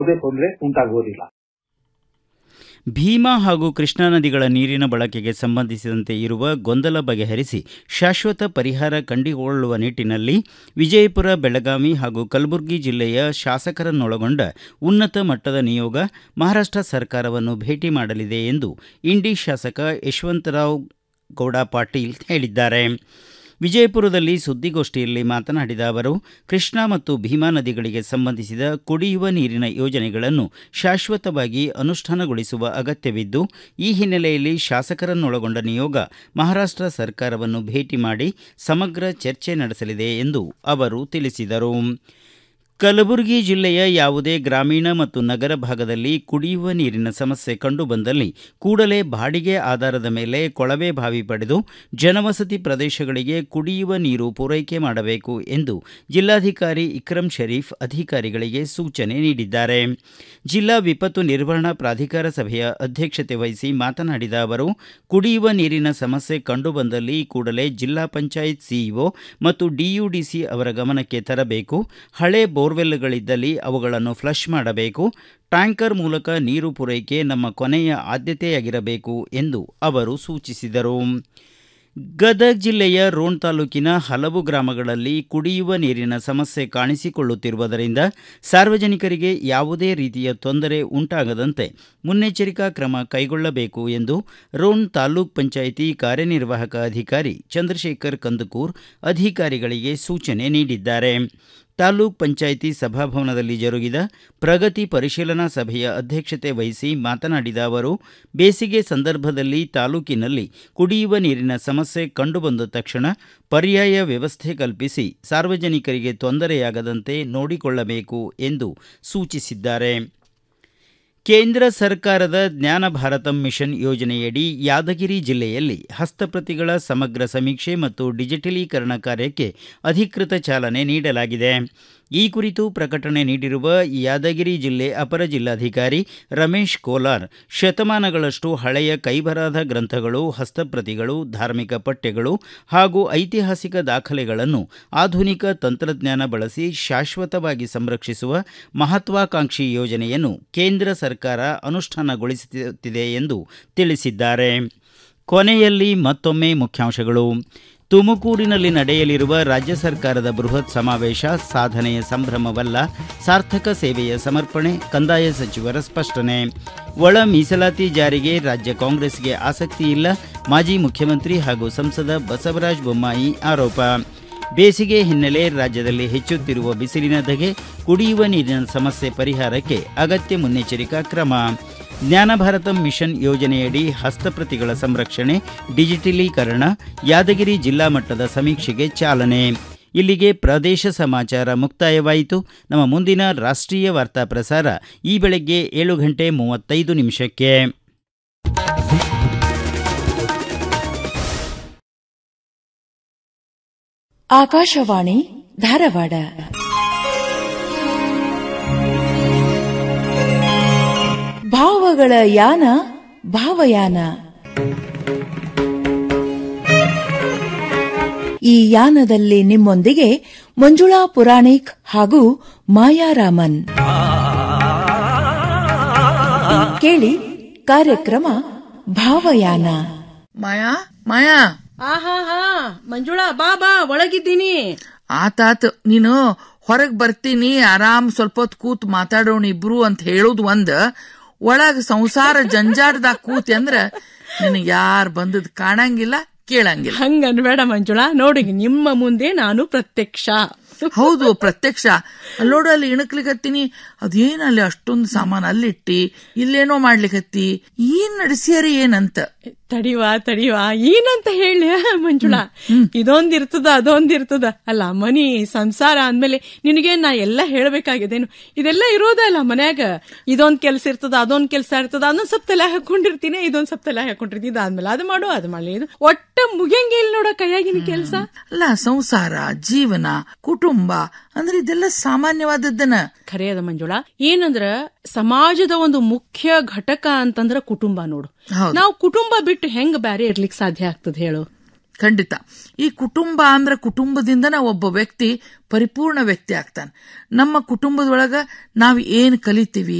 ಯಾವುದೇ ತೊಂದರೆ ಉಂಟಾಗುವುದಿಲ್ಲ ಭೀಮಾ ಹಾಗೂ ಕೃಷ್ಣಾ ನದಿಗಳ ನೀರಿನ ಬಳಕೆಗೆ ಸಂಬಂಧಿಸಿದಂತೆ ಇರುವ ಗೊಂದಲ ಬಗೆಹರಿಸಿ ಶಾಶ್ವತ ಪರಿಹಾರ ಕಂಡುಕೊಳ್ಳುವ ನಿಟ್ಟಿನಲ್ಲಿ ವಿಜಯಪುರ ಬೆಳಗಾವಿ ಹಾಗೂ ಕಲಬುರಗಿ ಜಿಲ್ಲೆಯ ಶಾಸಕರನ್ನೊಳಗೊಂಡ ಉನ್ನತ ಮಟ್ಟದ ನಿಯೋಗ ಮಹಾರಾಷ್ಟ್ರ ಸರ್ಕಾರವನ್ನು ಭೇಟಿ ಮಾಡಲಿದೆ ಎಂದು ಇಂಡಿ ಶಾಸಕ ಯಶವಂತರಾವ್ ಗೌಡ ಪಾಟೀಲ್ ಹೇಳಿದ್ದಾರೆ ವಿಜಯಪುರದಲ್ಲಿ ಸುದ್ದಿಗೋಷ್ಠಿಯಲ್ಲಿ ಮಾತನಾಡಿದ ಅವರು ಕೃಷ್ಣಾ ಮತ್ತು ಭೀಮಾ ನದಿಗಳಿಗೆ ಸಂಬಂಧಿಸಿದ ಕುಡಿಯುವ ನೀರಿನ ಯೋಜನೆಗಳನ್ನು ಶಾಶ್ವತವಾಗಿ ಅನುಷ್ಠಾನಗೊಳಿಸುವ ಅಗತ್ಯವಿದ್ದು ಈ ಹಿನ್ನೆಲೆಯಲ್ಲಿ ಶಾಸಕರನ್ನೊಳಗೊಂಡ ನಿಯೋಗ ಮಹಾರಾಷ್ಟ್ರ ಸರ್ಕಾರವನ್ನು ಭೇಟಿ ಮಾಡಿ ಸಮಗ್ರ ಚರ್ಚೆ ನಡೆಸಲಿದೆ ಎಂದು ಅವರು ತಿಳಿಸಿದರು ಕಲಬುರಗಿ ಜಿಲ್ಲೆಯ ಯಾವುದೇ ಗ್ರಾಮೀಣ ಮತ್ತು ನಗರ ಭಾಗದಲ್ಲಿ ಕುಡಿಯುವ ನೀರಿನ ಸಮಸ್ಯೆ ಕಂಡುಬಂದಲ್ಲಿ ಕೂಡಲೇ ಬಾಡಿಗೆ ಆಧಾರದ ಮೇಲೆ ಕೊಳವೆ ಬಾವಿ ಪಡೆದು ಜನವಸತಿ ಪ್ರದೇಶಗಳಿಗೆ ಕುಡಿಯುವ ನೀರು ಪೂರೈಕೆ ಮಾಡಬೇಕು ಎಂದು ಜಿಲ್ಲಾಧಿಕಾರಿ ಇಕ್ರಂ ಶರೀಫ್ ಅಧಿಕಾರಿಗಳಿಗೆ ಸೂಚನೆ ನೀಡಿದ್ದಾರೆ ಜಿಲ್ಲಾ ವಿಪತ್ತು ನಿರ್ವಹಣಾ ಪ್ರಾಧಿಕಾರ ಸಭೆಯ ಅಧ್ಯಕ್ಷತೆ ವಹಿಸಿ ಮಾತನಾಡಿದ ಅವರು ಕುಡಿಯುವ ನೀರಿನ ಸಮಸ್ಯೆ ಕಂಡುಬಂದಲ್ಲಿ ಕೂಡಲೇ ಜಿಲ್ಲಾ ಪಂಚಾಯತ್ ಸಿಇಒ ಮತ್ತು ಡಿಯುಡಿಸಿ ಅವರ ಗಮನಕ್ಕೆ ತರಬೇಕು ಹಳೆ ಬೋರ್ವೆಲ್ಗಳಿದ್ದಲ್ಲಿ ಅವುಗಳನ್ನು ಫ್ಲಶ್ ಮಾಡಬೇಕು ಟ್ಯಾಂಕರ್ ಮೂಲಕ ನೀರು ಪೂರೈಕೆ ನಮ್ಮ ಕೊನೆಯ ಆದ್ಯತೆಯಾಗಿರಬೇಕು ಎಂದು ಅವರು ಸೂಚಿಸಿದರು ಗದಗ ಜಿಲ್ಲೆಯ ರೋಣ ತಾಲೂಕಿನ ಹಲವು ಗ್ರಾಮಗಳಲ್ಲಿ ಕುಡಿಯುವ ನೀರಿನ ಸಮಸ್ಯೆ ಕಾಣಿಸಿಕೊಳ್ಳುತ್ತಿರುವುದರಿಂದ ಸಾರ್ವಜನಿಕರಿಗೆ ಯಾವುದೇ ರೀತಿಯ ತೊಂದರೆ ಉಂಟಾಗದಂತೆ ಮುನ್ನೆಚ್ಚರಿಕಾ ಕ್ರಮ ಕೈಗೊಳ್ಳಬೇಕು ಎಂದು ರೋಣ ತಾಲೂಕ್ ಪಂಚಾಯಿತಿ ಕಾರ್ಯನಿರ್ವಾಹಕ ಅಧಿಕಾರಿ ಚಂದ್ರಶೇಖರ್ ಕಂದಕೂರ್ ಅಧಿಕಾರಿಗಳಿಗೆ ಸೂಚನೆ ನೀಡಿದ್ದಾರೆ ತಾಲೂಕ್ ಪಂಚಾಯಿತಿ ಸಭಾಭವನದಲ್ಲಿ ಜರುಗಿದ ಪ್ರಗತಿ ಪರಿಶೀಲನಾ ಸಭೆಯ ಅಧ್ಯಕ್ಷತೆ ವಹಿಸಿ ಮಾತನಾಡಿದ ಅವರು ಬೇಸಿಗೆ ಸಂದರ್ಭದಲ್ಲಿ ತಾಲೂಕಿನಲ್ಲಿ ಕುಡಿಯುವ ನೀರಿನ ಸಮಸ್ಯೆ ಕಂಡುಬಂದ ತಕ್ಷಣ ಪರ್ಯಾಯ ವ್ಯವಸ್ಥೆ ಕಲ್ಪಿಸಿ ಸಾರ್ವಜನಿಕರಿಗೆ ತೊಂದರೆಯಾಗದಂತೆ ನೋಡಿಕೊಳ್ಳಬೇಕು ಎಂದು ಸೂಚಿಸಿದ್ದಾರೆ ಕೇಂದ್ರ ಸರ್ಕಾರದ ಜ್ಞಾನ ಭಾರತಂ ಮಿಷನ್ ಯೋಜನೆಯಡಿ ಯಾದಗಿರಿ ಜಿಲ್ಲೆಯಲ್ಲಿ ಹಸ್ತಪ್ರತಿಗಳ ಸಮಗ್ರ ಸಮೀಕ್ಷೆ ಮತ್ತು ಡಿಜಿಟಲೀಕರಣ ಕಾರ್ಯಕ್ಕೆ ಅಧಿಕೃತ ಚಾಲನೆ ನೀಡಲಾಗಿದೆ ಈ ಕುರಿತು ಪ್ರಕಟಣೆ ನೀಡಿರುವ ಯಾದಗಿರಿ ಜಿಲ್ಲೆ ಅಪರ ಜಿಲ್ಲಾಧಿಕಾರಿ ರಮೇಶ್ ಕೋಲಾರ್ ಶತಮಾನಗಳಷ್ಟು ಹಳೆಯ ಕೈಬರಾದ ಗ್ರಂಥಗಳು ಹಸ್ತಪ್ರತಿಗಳು ಧಾರ್ಮಿಕ ಪಠ್ಯಗಳು ಹಾಗೂ ಐತಿಹಾಸಿಕ ದಾಖಲೆಗಳನ್ನು ಆಧುನಿಕ ತಂತ್ರಜ್ಞಾನ ಬಳಸಿ ಶಾಶ್ವತವಾಗಿ ಸಂರಕ್ಷಿಸುವ ಮಹತ್ವಾಕಾಂಕ್ಷಿ ಯೋಜನೆಯನ್ನು ಕೇಂದ್ರ ಸರ್ಕಾರ ಅನುಷ್ಠಾನಗೊಳಿಸುತ್ತಿದೆ ಎಂದು ತಿಳಿಸಿದ್ದಾರೆ ಕೊನೆಯಲ್ಲಿ ಮತ್ತೊಮ್ಮೆ ಮುಖ್ಯಾಂಶಗಳು ತುಮಕೂರಿನಲ್ಲಿ ನಡೆಯಲಿರುವ ರಾಜ್ಯ ಸರ್ಕಾರದ ಬೃಹತ್ ಸಮಾವೇಶ ಸಾಧನೆಯ ಸಂಭ್ರಮವಲ್ಲ ಸಾರ್ಥಕ ಸೇವೆಯ ಸಮರ್ಪಣೆ ಕಂದಾಯ ಸಚಿವರ ಸ್ಪಷ್ಟನೆ ಒಳ ಮೀಸಲಾತಿ ಜಾರಿಗೆ ರಾಜ್ಯ ಕಾಂಗ್ರೆಸ್ಗೆ ಆಸಕ್ತಿ ಇಲ್ಲ ಮಾಜಿ ಮುಖ್ಯಮಂತ್ರಿ ಹಾಗೂ ಸಂಸದ ಬಸವರಾಜ ಬೊಮ್ಮಾಯಿ ಆರೋಪ ಬೇಸಿಗೆ ಹಿನ್ನೆಲೆ ರಾಜ್ಯದಲ್ಲಿ ಹೆಚ್ಚುತ್ತಿರುವ ಬಿಸಿಲಿನ ಧಗೆ ಕುಡಿಯುವ ನೀರಿನ ಸಮಸ್ಯೆ ಪರಿಹಾರಕ್ಕೆ ಅಗತ್ಯ ಮುನ್ನೆಚ್ಚರಿಕಾ ಕ್ರಮ ಜ್ಞಾನ ಭಾರತಂ ಮಿಷನ್ ಯೋಜನೆಯಡಿ ಹಸ್ತಪ್ರತಿಗಳ ಸಂರಕ್ಷಣೆ ಡಿಜಿಟಲೀಕರಣ ಯಾದಗಿರಿ ಜಿಲ್ಲಾ ಮಟ್ಟದ ಸಮೀಕ್ಷೆಗೆ ಚಾಲನೆ ಇಲ್ಲಿಗೆ ಪ್ರದೇಶ ಸಮಾಚಾರ ಮುಕ್ತಾಯವಾಯಿತು ನಮ್ಮ ಮುಂದಿನ ರಾಷ್ಟ್ರೀಯ ವಾರ್ತಾ ಪ್ರಸಾರ ಈ ಬೆಳಗ್ಗೆ ಏಳು ಗಂಟೆ ಮೂವತ್ತೈದು ನಿಮಿಷಕ್ಕೆ ಆಕಾಶವಾಣಿ ಧಾರವಾಡ ಭಾವಗಳ ಯಾನ ಭಾವಯಾನ ಈ ಯಾನದಲ್ಲಿ ನಿಮ್ಮೊಂದಿಗೆ ಮಂಜುಳಾ ಪುರಾಣಿಕ್ ಹಾಗೂ ಮಾಯಾರಾಮನ್ ಕೇಳಿ ಕಾರ್ಯಕ್ರಮ ಭಾವಯಾನ ಮಾಯಾ ಮಾಯಾ ಆಹಾ ಹಾ ಮಂಜುಳಾ ಬಾ ಬಾ ಒಳಗಿದ್ದೀನಿ ಆತಾತ್ ನೀನು ಹೊರಗ್ ಬರ್ತೀನಿ ಆರಾಮ್ ಸ್ವಲ್ಪ ಹೊತ್ತು ಕೂತ್ ಮಾತಾಡೋಣ ಇಬ್ರು ಅಂತ ಹೇಳುದ್ ಒಂದ್ ಒಳಗ್ ಸಂಸಾರ ಜಂಜಾಟದಾಗ ಕೂತಿ ಅಂದ್ರ ನಿನಗ್ ಯಾರ್ ಬಂದದ್ ಕಾಣಂಗಿಲ್ಲ ಕೇಳಂಗಿಲ್ಲ ಹಂಗ ಅನ್ಬೇಡ ಮಂಜುಳಾ ನೋಡಿ ನಿಮ್ಮ ಮುಂದೆ ನಾನು ಪ್ರತ್ಯಕ್ಷ ಹೌದು ಪ್ರತ್ಯಕ್ಷ ಅಲ್ಲ್ ನೋಡು ಅಲ್ಲಿ ಇಣಕ್ಲಿಕತ್ತೀನಿ ಅದೇನ್ ಅಲ್ಲಿ ಅಷ್ಟೊಂದು ಸಾಮಾನ್ ಅಲ್ಲಿಟ್ಟಿ ಇಲ್ಲೇನೋ ಮಾಡ್ಲಿಕತ್ತಿ ಏನ್ ನಡೆಸ್ಯಾರಿ ಏನಂತ ತಡಿವಾ ತಡಿವಾ ಏನಂತ ಹೇಳಿ ಮಂಜುಳಾ ಇದೊಂದಿರ್ತದ ಅದೊಂದಿರ್ತದ ಅಲ್ಲ ಮನಿ ಸಂಸಾರ ಅಂದ್ಮೇಲೆ ನಿನಗೆ ನಾ ಎಲ್ಲ ಹೇಳ್ಬೇಕಾಗಿದೇನು ಇದೆಲ್ಲ ಇರೋದಲ್ಲ ಮನ್ಯಾಗ ಇದೊಂದ್ ಕೆಲ್ಸ ಇರ್ತದ ಅದೊಂದ್ ಕೆಲ್ಸ ಇರ್ತದ ಅದೊಂದ್ ಸ್ವಲ್ಪ ತಲೆ ಹಾಕೊಂಡಿರ್ತೀನಿ ಇದೊಂದ್ ಸ್ವಲ್ಪ ತಲೆ ಹಾಕೊಂಡಿರ್ತೀನಿ ಇದಾದ್ಮೇಲೆ ಅದು ಮಾಡು ಅದು ಮಾಡಲಿ ಇದು ಒಟ್ಟ ಮುಗಿಯಂಗೆ ಇಲ್ಲ ನೋಡ ಕೈಯಾಗಿನ ಕೆಲ್ಸ ಅಲ್ಲ ಸಂಸಾರ ಜೀವನ ಕುಟುಂಬ ಅಂದ್ರೆ ಇದೆಲ್ಲ ಸಾಮಾನ್ಯವಾದದ್ದನ ಖರೆ ಅದ ಮಂಜುಳಾ ಏನಂದ್ರ ಸಮಾಜದ ಒಂದು ಮುಖ್ಯ ಘಟಕ ಅಂತಂದ್ರ ಕುಟುಂಬ ನೋಡು ಹೌದು. ನಾವು ಕುಟುಂಬ ಬಿಟ್ಟು ಹೆಂಗ್ ಬ್ಯಾರೆ ಇರ್ಲಿಕ್ ಸಾಧ್ಯ ಆಗ್ತದ ಹೇಳು ಖಂಡಿತ ಈ ಕುಟುಂಬ ಅಂದ್ರೆ ಕುಟುಂಬದಿಂದನ ಒಬ್ಬ ವ್ಯಕ್ತಿ ಪರಿಪೂರ್ಣ ವ್ಯಕ್ತಿ ಆಗ್ತಾನೆ ನಮ್ಮ ಕುಟುಂಬದೊಳಗ ನಾವು ಏನ್ ಕಲಿತೀವಿ